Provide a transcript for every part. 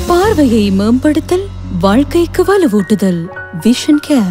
பார்வையை மேம்படுத்தல் வாழ்க்கைக்கு வலுவூட்டுதல் விஷன் கேர்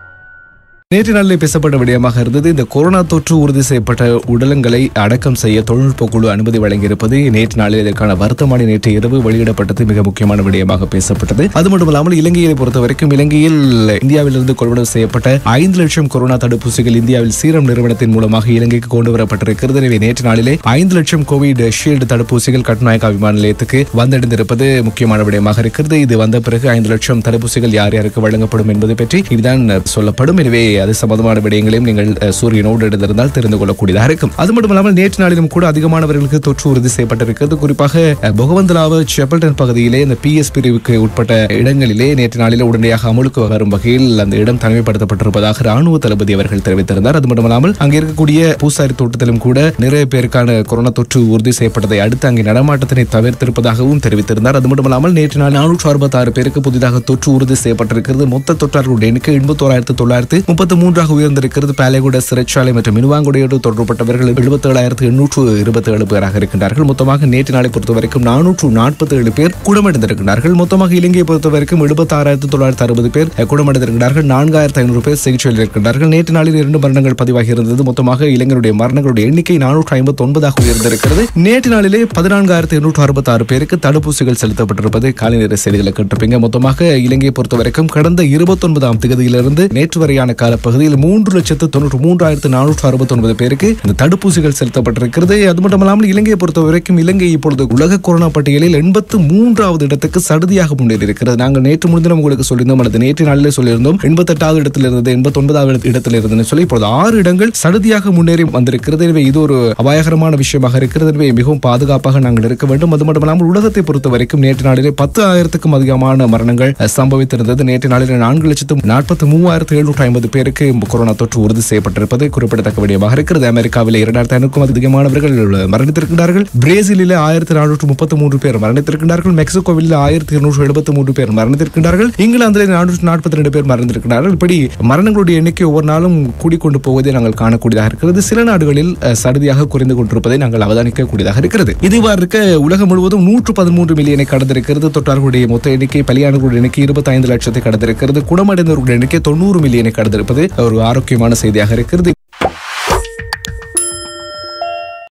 நேற்று நாளில் பேசப்பட்ட விடயமாக இருந்தது இந்த கொரோனா தொற்று உறுதி செய்யப்பட்ட உடலங்களை அடக்கம் செய்ய தொழில்நுட்ப குழு அனுமதி வழங்கியிருப்பது நேற்று நாளில் இதற்கான வருத்தமான நேற்று இரவு வெளியிடப்பட்டது மிக முக்கியமான விடயமாக பேசப்பட்டது அது மட்டுமல்லாமல் இலங்கையை பொறுத்த வரைக்கும் இலங்கையில் இந்தியாவிலிருந்து கொள்வனவு செய்யப்பட்ட ஐந்து லட்சம் கொரோனா தடுப்பூசிகள் இந்தியாவில் சீரம் நிறுவனத்தின் மூலமாக இலங்கைக்கு கொண்டு வரப்பட்டிருக்கிறது எனவே நேற்று நாளிலே ஐந்து லட்சம் கோவிட் ஷீல்டு தடுப்பூசிகள் கட்டுநாயக்கா விமான நிலையத்துக்கு வந்தடைந்திருப்பது முக்கியமான விடயமாக இருக்கிறது இது வந்த பிறகு ஐந்து லட்சம் தடுப்பூசிகள் யார் யாருக்கு வழங்கப்படும் என்பது பற்றி இதுதான் சொல்லப்படும் எனவே அது சம்பந்தமான விடயங்களையும் நீங்கள் அஹ், சூரியனோடு எடுத்திருந்தால் தெரிந்து கொள்ளக்கூடியதாக இருக்கும் அது மட்டுமல்லாமல் நேற்று நாளிலும் கூட அதிகமானவர்களுக்கு தொற்று உறுதி செய்யப்பட்டிருக்கிறது குறிப்பாக அஹ், பொகவந்தலாவு செப்பல்டன் பகுதியிலே இந்த பிஎஸ் பிரிவுக்கு உட்பட்ட இடங்களிலே நேற்று நாளில் உடனடியாக அமலுக்கு வரும் வகையில் அந்த இடம் தனிமைப்படுத்தப்பட்டிருப்பதாக ராணுவ தளபதி அவர்கள் தெரிவித்திருந்தார் அது மட்டுமல்லாமல் அங்கே இருக்கக்கூடிய பூசாரி தோட்டத்திலும் கூட நிறைய பேருக்கான கொரோனா தொற்று உறுதி செய்யப்பட்டதை அடுத்து அங்கே நடமாட்டத்தினை தவிர்த்திருப்பதாகவும் தெரிவித்திருந்தார் அது மட்டுமல்லாமல் நேற்று நாள் நானூற்று அறுபத்தாறு பேருக்கு புதிதாக தொற்று உறுதி செய்யப்பட்டிருக்கிறது மொத்த தொற்றாளர்களுடைய எண்ணிக்கை எண்பத்தோராயிரத்து தொள்ளாயிரத்து முப்பத்தி மூன்றாக உயர்ந்திருக்கிறது பாலேகுட சிறைச்சாலை மற்றும் மினுவாங்குடையோடு தொடர்பட்டவர்கள் எழுபத்தி ஏழாயிரத்து எண்ணூற்று இருபத்தி ஏழு பேராக இருக்கின்றார்கள் மொத்தமாக நேற்று நாளை பொறுத்த வரைக்கும் நானூற்று நாற்பத்தி ஏழு பேர் குணமடைந்திருக்கிறார்கள் மொத்தமாக இலங்கையை பொறுத்த வரைக்கும் எழுபத்தி ஆறாயிரத்து தொள்ளாயிரத்து அறுபது பேர் குணமடைந்திருக்கிறார்கள் நான்காயிரத்து ஐநூறு பேர் சிகிச்சையில் இருக்கின்றார்கள் நேற்று நாளில் இரண்டு மரணங்கள் பதிவாகி இருந்தது மொத்தமாக இளைஞருடைய மரணங்களுடைய எண்ணிக்கை நானூற்று ஐம்பத்தி ஒன்பதாக உயர்ந்திருக்கிறது நேற்று நாளிலே பதினான்காயிரத்து எண்ணூற்று அறுபத்தி ஆறு பேருக்கு தடுப்பூசிகள் செலுத்தப்பட்டிருப்பது காலை நேர செய்திகளை கேட்டிருப்பீங்க மொத்தமாக இலங்கையை பொறுத்த வரைக்கும் கடந்த இருபத்தி ஒன்பதாம் தேதியிலிருந்து நேற்று வரையான காலப்பகுதியில் மூன்று லட்சத்து தொண்ணூற்று மூன்றாயிரத்து நானூற்று அறுபத்தி ஒன்பது பேருக்கு இந்த தடுப்பூசிகள் செலுத்தப்பட்டிருக்கிறது அது மட்டுமல்லாமல் இலங்கையை பொறுத்த வரைக்கும் இலங்கை இப்பொழுது உலக கொரோனா பட்டியலில் எண்பத்து மூன்றாவது இடத்துக்கு சடுதியாக முன்னேறி இருக்கிறது நாங்கள் நேற்று முன்தினம் உங்களுக்கு சொல்லியிருந்தோம் அல்லது நேற்று நாளிலே சொல்லியிருந்தோம் எண்பத்தெட்டாவது இடத்தில் இருந்தது எண்பத்தி ஒன்பதாவது இடத்தில் இருந்ததுன்னு சொல்லி இப்பொழுது ஆறு இடங்கள் சடுதியாக முன்னேறி வந்திருக்கிறது எனவே இது ஒரு அபாயகரமான விஷயமாக இருக்கிறது எனவே மிகவும் பாதுகாப்பாக நாங்கள் இருக்க வேண்டும் அது மட்டுமல்லாமல் உலகத்தை பொறுத்த வரைக்கும் நேற்று நாளிலே பத்து ஆயிரத்துக்கும் அதிகமான மரணங்கள் அஹ், சம்பவித்திருந்தது நேற்று நாளிலே நான்கு லட்சத்து நாற்பத்தி மூவாயிரத்து எழுநூற்று ஐம்பது பேருக்கு கொரோனா தொற்று உறுதி செய்யப்பட்டிருப்பது குறிப்பிடத்தக்க விடயமாக இருக்கிறது அமெரிக்காவில் இரண்டாயிரத்தி ஐநூறுக்கும் அதிகமானவர்கள் மரணித்திருக்கிறார்கள் பிரேசிலில் ஆயிரத்தி நானூற்று முப்பத்தி மூன்று பேர் மரணித்திருக்கிறார்கள் மெக்சிகோவில் ஆயிரத்தி இருநூற்று எழுபத்தி மூன்று பேர் மரணித்திருக்கிறார்கள் இங்கிலாந்தில் நானூற்று நாற்பத்தி ரெண்டு பேர் மரணித்திருக்கிறார்கள் இப்படி மரணங்களுடைய எண்ணிக்கை ஒவ்வொரு நாளும் கூடிக்கொண்டு போவதை நாங்கள் காணக்கூடியதாக இருக்கிறது சில நாடுகளில் அஹ், சடுதியாக குறைந்து கொண்டிருப்பதை நாங்கள் அவதானிக்கக்கூடியதாக இருக்கிறது இதுவாறு இருக்க உலகம் முழுவதும் நூற்று பதிமூன்று மில்லியனை கடந்திருக்கிறது தொற்றார்களுடைய மொத்த எண்ணிக்கை பலியானவர்களுடைய எண்ணிக்கை இருபத்தி ஐந்து லட்சத்தை கடந்திருக்கிறது குணமடைந்தவர்களுடைய எண்ணிக்கை தொண்ணூறு மில்லியனை கடந்திருப்பது ஒரு ஆரோக்கியமான செய்தியாக இருக்கிறது